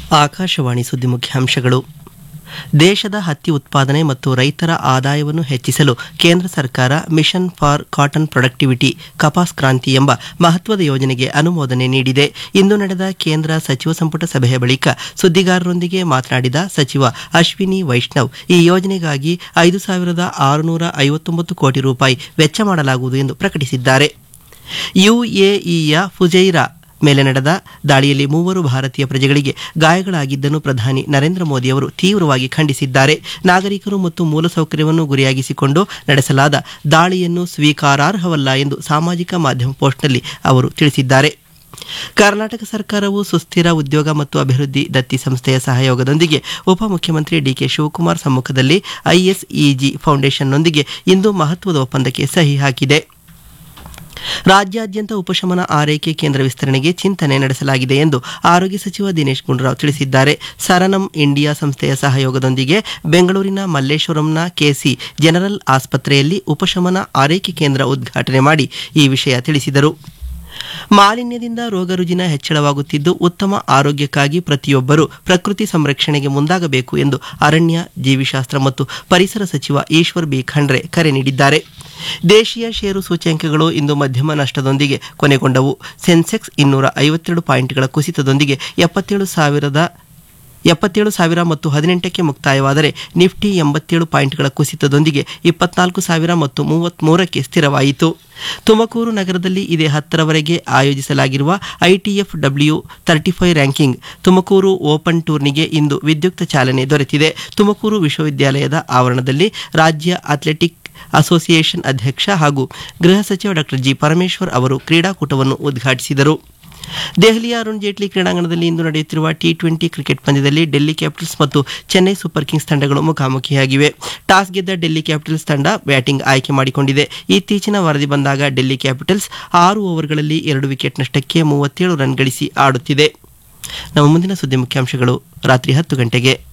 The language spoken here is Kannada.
ಆಕಾಶವಾಣಿ ಸುದ್ದಿ ಮುಖ್ಯಾಂಶಗಳು ದೇಶದ ಹತ್ತಿ ಉತ್ಪಾದನೆ ಮತ್ತು ರೈತರ ಆದಾಯವನ್ನು ಹೆಚ್ಚಿಸಲು ಕೇಂದ್ರ ಸರ್ಕಾರ mission for cotton productivity Kapas Kranti ಎಂಬ ಮಹತ್ವದ ಯೋಜನೆಗೆ ಅನುಮೋದನೆ ನೀಡಿದೆ ಇಂದು ನಡೆದ ಕೇಂದ್ರ ಸಚಿವ ಸಂಪುಟ ಸಭೆಯ ಬಳಿಕ ಸುದ್ದಿಗಾರರೊಂದಿಗೆ ಮಾತನಾಡಿದ ಸಚಿವ ಅಶ್ವಿನಿ ವೈಷ್ಣವ್ ಈ ಯೋಜನೆಗಾಗಿ ಐದು ಸಾವಿರದ ಆರುನೂರ ಐವತ್ತೊಂಬತ್ತು ಕೋಟಿ ರೂಪಾಯಿ ವೆಚ್ಚ ಮಾಡಲಾಗುವುದು ಎಂದು ಪ್ರಕಟಿಸಿದ್ದಾರೆ ಯುಎಇಯ ಫುಜೈರಾ ಮೇಲೆ ನಡೆದ ದಾಳಿಯಲ್ಲಿ ಮೂವರು ಭಾರತೀಯ ಪ್ರಜೆಗಳಿಗೆ ಗಾಯಗಳಾಗಿದ್ದನ್ನು ಪ್ರಧಾನಿ ನರೇಂದ್ರ ಮೋದಿ ಅವರು ತೀವ್ರವಾಗಿ ಖಂಡಿಸಿದ್ದಾರೆ ನಾಗರಿಕರು ಮತ್ತು ಮೂಲಸೌಕರ್ಯವನ್ನು ಗುರಿಯಾಗಿಸಿಕೊಂಡು ನಡೆಸಲಾದ ದಾಳಿಯನ್ನು ಸ್ವೀಕಾರಾರ್ಹವಲ್ಲ ಎಂದು ಸಾಮಾಜಿಕ ಮಾಧ್ಯಮ ಪೋಸ್ಟ್ನಲ್ಲಿ ಅವರು ತಿಳಿಸಿದ್ದಾರೆ ಕರ್ನಾಟಕ ಸರ್ಕಾರವು ಸುಸ್ಥಿರ ಉದ್ಯೋಗ ಮತ್ತು ಅಭಿವೃದ್ಧಿ ದತ್ತಿ ಸಂಸ್ಥೆಯ ಸಹಯೋಗದೊಂದಿಗೆ ಉಪಮುಖ್ಯಮಂತ್ರಿ ಡಿಕೆ ಶಿವಕುಮಾರ್ ಸಮ್ಮುಖದಲ್ಲಿ ಐಎಸ್ಇಜಿ ಫೌಂಡೇಶನ್ನೊಂದಿಗೆ ಇಂದು ಮಹತ್ವದ ಒಪ್ಪಂದಕ್ಕೆ ಸಹಿ ಹಾಕಿದೆ ರಾಜ್ಯಾದ್ಯಂತ ಉಪಶಮನ ಆರೈಕೆ ಕೇಂದ್ರ ವಿಸ್ತರಣೆಗೆ ಚಿಂತನೆ ನಡೆಸಲಾಗಿದೆ ಎಂದು ಆರೋಗ್ಯ ಸಚಿವ ದಿನೇಶ್ ಗುಂಡೂರಾವ್ ತಿಳಿಸಿದ್ದಾರೆ ಸರನಂ ಇಂಡಿಯಾ ಸಂಸ್ಥೆಯ ಸಹಯೋಗದೊಂದಿಗೆ ಬೆಂಗಳೂರಿನ ಮಲ್ಲೇಶ್ವರಂನ ಕೆಸಿ ಜನರಲ್ ಆಸ್ಪತ್ರೆಯಲ್ಲಿ ಉಪಶಮನ ಆರೈಕೆ ಕೇಂದ್ರ ಉದ್ಘಾಟನೆ ಮಾಡಿ ಈ ವಿಷಯ ತಿಳಿಸಿದರು ಮಾಲಿನ್ಯದಿಂದ ರೋಗ ರುಜಿನ ಹೆಚ್ಚಳವಾಗುತ್ತಿದ್ದು ಉತ್ತಮ ಆರೋಗ್ಯಕ್ಕಾಗಿ ಪ್ರತಿಯೊಬ್ಬರೂ ಪ್ರಕೃತಿ ಸಂರಕ್ಷಣೆಗೆ ಮುಂದಾಗಬೇಕು ಎಂದು ಅರಣ್ಯ ಜೀವಿಶಾಸ್ತ್ರ ಮತ್ತು ಪರಿಸರ ಸಚಿವ ಈಶ್ವರ್ ಬಿ ಖಂಡ್ರೆ ಕರೆ ನೀಡಿದ್ದಾರೆ ದೇಶೀಯ ಷೇರು ಸೂಚ್ಯಂಕಗಳು ಇಂದು ಮಧ್ಯಮ ನಷ್ಟದೊಂದಿಗೆ ಕೊನೆಗೊಂಡವು ಸೆನ್ಸೆಕ್ಸ್ ಇನ್ನೂರ ಐವತ್ತೆರಡು ಪಾಯಿಂಟ್ಗಳ ಕುಸಿತದೊಂದಿಗೆ ಎಪ್ಪತ್ತೇಳು ಸಾವಿರದ ಎಪ್ಪತ್ತೇಳು ಸಾವಿರ ಮತ್ತು ಹದಿನೆಂಟಕ್ಕೆ ಮುಕ್ತಾಯವಾದರೆ ನಿಫ್ಟಿ ಎಂಬತ್ತೇಳು ಪಾಯಿಂಟ್ಗಳ ಕುಸಿತದೊಂದಿಗೆ ಇಪ್ಪತ್ನಾಲ್ಕು ಸಾವಿರ ಮತ್ತು ಮೂವತ್ತ್ಮೂರಕ್ಕೆ ಸ್ಥಿರವಾಯಿತು ತುಮಕೂರು ನಗರದಲ್ಲಿ ಇದೇ ಹತ್ತರವರೆಗೆ ಆಯೋಜಿಸಲಾಗಿರುವ ITF W thirty five ranking Tumakuru open ಟೂರ್ನಿಗೆ ಇಂದು ವಿದ್ಯುಕ್ತ ಚಾಲನೆ ದೊರೆತಿದೆ ತುಮಕೂರು ವಿಶ್ವವಿದ್ಯಾಲಯದ ಆವರಣದಲ್ಲಿ ರಾಜ್ಯ ಅಥ್ಲೆಟಿಕ್ ಅಸೋಸಿಯೇಷನ್ ಅಧ್ಯಕ್ಷ ಹಾಗೂ ಗೃಹ ಸಚಿವ ಡಾಕ್ಟರ್ ಜಿ ಪರಮೇಶ್ವರ್ ಅವರು ಕ್ರೀಡಾಕೂಟವನ್ನು ಉದ್ಘಾಟಿಸಿದರು ದೆಹಲಿಯ ಅರುಣ್ ಜೇಟ್ಲಿ ಕ್ರೀಡಾಂಗಣದಲ್ಲಿ ಇಂದು ನಡೆಯುತ್ತಿರುವ ಟಿ ಟ್ವೆಂಟಿ ಕ್ರಿಕೆಟ್ ಪಂದ್ಯದಲ್ಲಿ ಡೆಲ್ಲಿ ಕ್ಯಾಪಿಟಲ್ಸ್ ಮತ್ತು ಚೆನ್ನೈ ಸೂಪರ್ ಕಿಂಗ್ಸ್ ತಂಡಗಳು ಮುಖಾಮುಖಿಯಾಗಿವೆ ಟಾಸ್ ಗೆದ್ದ ಡೆಲ್ಲಿ ಕ್ಯಾಪಿಟಲ್ಸ್ ತಂಡ ಬ್ಯಾಟಿಂಗ್ ಆಯ್ಕೆ ಮಾಡಿಕೊಂಡಿದೆ ಇತ್ತೀಚಿನ ವರದಿ ಬಂದಾಗ ಡೆಲ್ಲಿ ಕ್ಯಾಪಿಟಲ್ಸ್ ಆರು ಓವರ್ಗಳಲ್ಲಿ ಎರಡು ವಿಕೆಟ್ ನಷ್ಟಕ್ಕೆ ಮೂವತ್ತೇಳು ರನ್ ಗಳಿಸಿ ಆಡುತ್ತಿದೆ ನಮ್ಮ ಮುಂದಿನ ಸುದ್ದಿ ಮುಖ್ಯಾಂಶಗಳು ರಾತ್ರಿ ಹತ್ತು ಗಂಟೆಗೆ